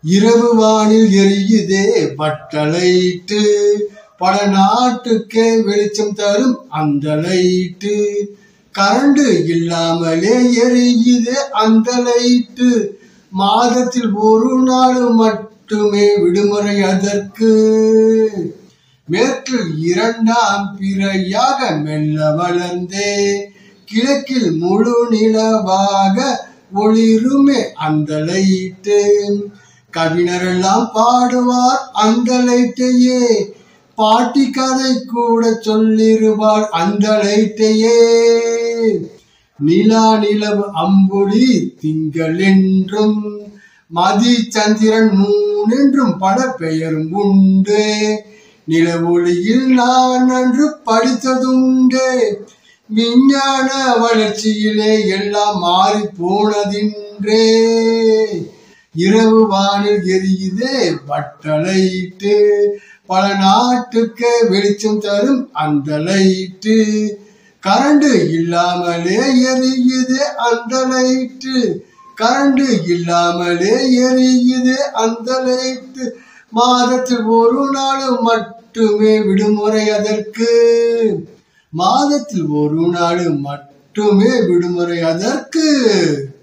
இரவு வானில் எரியுதே பட்டலைட்டு பல நாட்டுக்கே வெளிச்சம் தரும் அந்த லைட்டு கரண்டு இல்லாமலே எரியுதே அந்த லைட்டு மாதத்தில் ஒரு நாள் மட்டுமே விடுமுறை அதற்கு மேற்கில் இரண்டாம் பிறையாக மெல்ல வளர்ந்தே கிழக்கில் முழு நிலவாக ஒளிருமே அந்த லைட்டு கவிஞரெல்லாம் பாடுவார் அந்த லைட்டையே பாட்டி கதை கூட சொல்லிருவார் அந்த லைட்டையே நிலா நிலவு அம்புலி திங்கள் என்றும் மதி சந்திரன் மூனென்றும் பல பெயரும் உண்டு நிலவொளியில் நான் அன்று படித்ததுண்டு விஞ்ஞான வளர்ச்சியிலே எல்லாம் மாறி போனதின்றே இரவு வானில் எரியுதே வட்டலைட்டு பல நாட்டுக்கு வெளிச்சம் தரும் அந்த லைட்டு கரண்டு இல்லாமலே எரியுது அந்த லைட்டு கரண்டு இல்லாமலே எரியுது அந்த லைட்டு மாதத்தில் ஒரு நாள் மட்டுமே விடுமுறை அதற்கு மாதத்தில் ஒரு நாள் மட்டுமே விடுமுறை அதற்கு